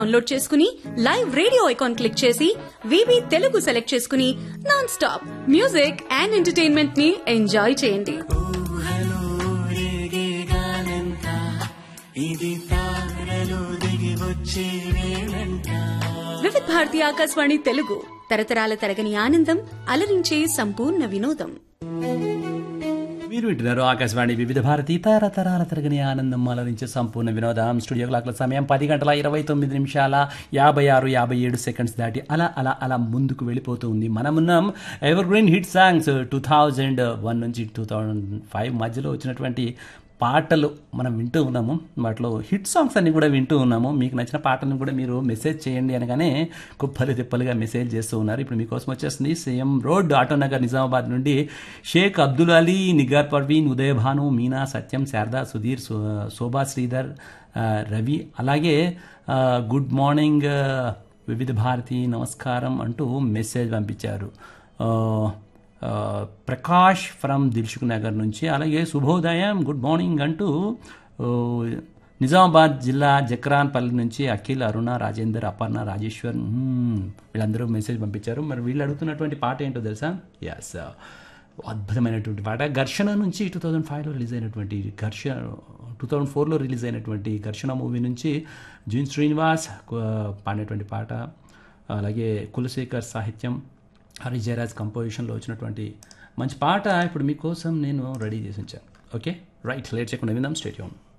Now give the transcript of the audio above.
download చేసుకుని live radio icon click చేసి వివి తెలుగు సెలెక్ట్ చేసుకుని non stop music and entertainment ని ఎంజాయ్ చేయండి వివిధ భారతి ఆకాశవాణి తెలుగు తరతరాల తరగని ఆనందం అలరించే సంపూర్ణ వినోదం మీరు వింటున్నారు ఆకాశవాణి వివిధ భారతి తరతరాల తరగని ఆనందం అలరించే సంపూర్ణ వినోదం స్టూడియో క్లాక్ల సమయం పది గంటల ఇరవై తొమ్మిది నిమిషాల యాభై ఆరు యాభై ఏడు సెకండ్స్ దాటి అలా అలా అలా ముందుకు వెళ్ళిపోతూ ఉంది మనమున్నాం evergreen hit songs two thousand one నుంచి టూ థౌజండ్ ఫైవ్ మధ్యలో వచ్చినటువంటి పాటలు మనం వింటూ ఉన్నాము వాటిలో హిట్ సాంగ్స్ అన్ని కూడా వింటూ ఉన్నాము మీకు నచ్చిన పాటలను కూడా మీరు మెసేజ్ చేయండి అనగానే కుప్పలు తిప్పలుగా మెసేజ్ చేస్తూ ఉన్నారు ఇప్పుడు మీకోసం వచ్చేస్తుంది సీఎం రోడ్ ఆటోనగర్ నిజామాబాద్ నుండి షేక్ అబ్దుల్ అలీ నిగార్ పర్వీన్ ఉదయభాను మీనా సత్యం శారదా సుధీర్ సో- శోభా శ్రీధర్ ఆ, రవి అలాగే ఆ, గుడ్ మార్నింగ్ ఆ, వివిధ భారతి నమస్కారం అంటూ మెసేజ్ పంపించారు ఆ, ఆ, ప్రకాష్ ఫ్రమ్ దిల్సుఖ్ నగర్ నుంచి అలాగే శుభోదయం గుడ్ మార్నింగ్ అంటూ ఓ, నిజామాబాద్ జిల్లా జక్రాన్పల్లి నుంచి అఖిల్ అరుణ రాజేందర్ అపర్ణ రాజేశ్వర్ మ్మ్, వీళ్ళందరూ మెసేజ్ పంపించారు మరి వీళ్ళు అడుగుతున్నటువంటి పాట ఏంటో తెలుసా ఎస్ అద్భుతమైనటువంటి పాట ఘర్షణ నుంచి టూ థౌజండ్ ఫైవ్లో రిలీజ్ అయినటువంటి ఘర్షణ టూ థౌజండ్ ఫోర్లో రిలీజ్ అయినటువంటి ఘర్షణ మూవీ నుంచి జూన్ శ్రీనివాస్ కు- పాడినటువంటి పాట అలాగే కులశేఖర్ సాహిత్యం హరి జయరాజ్ కంపోజిషన్లో వచ్చినటువంటి మంచి పాట ఇప్పుడు మీకోసం నేను రెడీ చేసి ఉంచాను ఓకే రైట్ లేట్ చేయకుండా విందాం స్టేడియం